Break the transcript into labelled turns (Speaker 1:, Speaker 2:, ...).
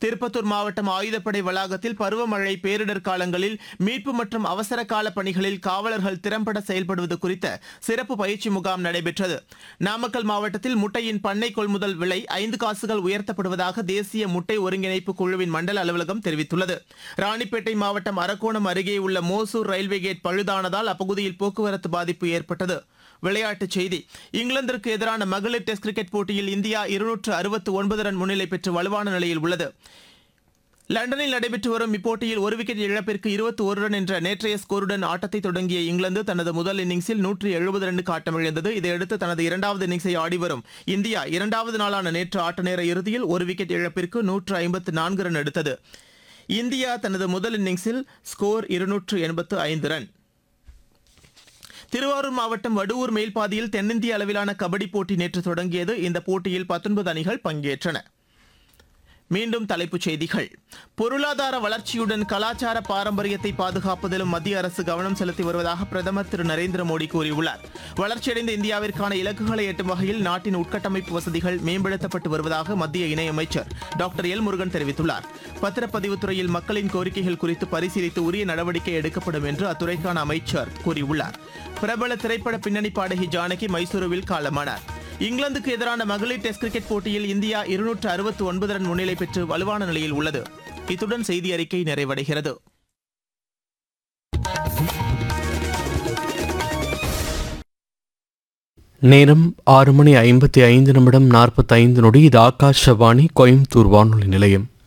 Speaker 1: திருப்பத்தூர் மாவட்டம் ஆயுதப்படை வளாகத்தில் பருவமழை பேரிடர் காலங்களில் மீட்பு மற்றும் அவசர கால பணிகளில் காவலர்கள் திறம்பட செயல்படுவது குறித்த சிறப்பு பயிற்சி முகாம் நடைபெற்றது நாமக்கல் மாவட்டத்தில் முட்டையின் பண்ணை கொள்முதல் விலை ஐந்து காசுகள் உயர்த்தப்படுவதாக தேசிய முட்டை ஒருங்கிணைப்பு குழுவின் மண்டல அலுவலகம் தெரிவித்துள்ளது ராணிப்பேட்டை மாவட்டம் அரக்கோணம் அருகே உள்ள மோசூர் ரயில்வே கேட் பழுதானதால் அப்பகுதியில் போக்குவரத்து பாதிப்பு ஏற்பட்டது விளையாட்டுச் செய்தி இங்கிலாந்திற்கு எதிரான மகளிர் டெஸ்ட் கிரிக்கெட் போட்டியில் இந்தியா இருநூற்று அறுபத்து ஒன்பது ரன் முன்னிலை பெற்று வலுவான நிலையில் உள்ளது லண்டனில் நடைபெற்று வரும் இப்போட்டியில் ஒரு விக்கெட் இழப்பிற்கு இருபத்தி ஒரு ரன் என்ற நேற்றைய ஸ்கோருடன் ஆட்டத்தை தொடங்கிய இங்கிலாந்து தனது முதல் இன்னிங்ஸில் நூற்றி எழுபது ரன்னுக்கு ஆட்டமிழந்தது இதையடுத்து தனது இரண்டாவது இன்னிங்ஸை ஆடி வரும் இந்தியா இரண்டாவது நாளான நேற்று ஆட்ட நேர இறுதியில் ஒரு விக்கெட் இழப்பிற்கு நூற்று ஐம்பத்து நான்கு ரன் எடுத்தது இந்தியா தனது முதல் இன்னிங்ஸில் ஸ்கோர் இருநூற்று எண்பத்து ஐந்து ரன் திருவாரூர் மாவட்டம் வடுவூர் மேல்பாதியில் தென்னிந்திய அளவிலான கபடி போட்டி நேற்று தொடங்கியது இந்த போட்டியில் பத்தொன்பது அணிகள் பங்கேற்றன மீண்டும் தலைப்புச் செய்திகள் பொருளாதார வளர்ச்சியுடன் கலாச்சார பாரம்பரியத்தை பாதுகாப்பதிலும் மத்திய அரசு கவனம் செலுத்தி வருவதாக பிரதமர் திரு நரேந்திர மோடி கூறியுள்ளார் வளர்ச்சியடைந்த இந்தியாவிற்கான இலக்குகளை எட்டும் வகையில் நாட்டின் உட்கட்டமைப்பு வசதிகள் மேம்படுத்தப்பட்டு வருவதாக மத்திய இணையமைச்சர் டாக்டர் எல் முருகன் தெரிவித்துள்ளார் பத்திரப்பதிவுத் துறையில் மக்களின் கோரிக்கைகள் குறித்து பரிசீலித்து உரிய நடவடிக்கை எடுக்கப்படும் என்று அத்துறைக்கான அமைச்சர் கூறியுள்ளார் பிரபல திரைப்பட பின்னணி பாடகி ஜானகி மைசூருவில் காலமானார் இங்கிலாந்துக்கு எதிரான மகளிர் டெஸ்ட் கிரிக்கெட் போட்டியில் இந்தியா இருநூற்று அறுபத்து ஒன்பது ரன் முன்னிலை பெற்று வலுவான நிலையில் உள்ளது இத்துடன் செய்தி அறிக்கை நிறைவடைகிறது
Speaker 2: நேரம் ஆறு மணி ஐம்பத்தி ஐந்து நிமிடம் நாற்பத்தைந்து நொடி இது ஆகாஷவாணி கோயம்புத்தூர் வானொலி நிலையம்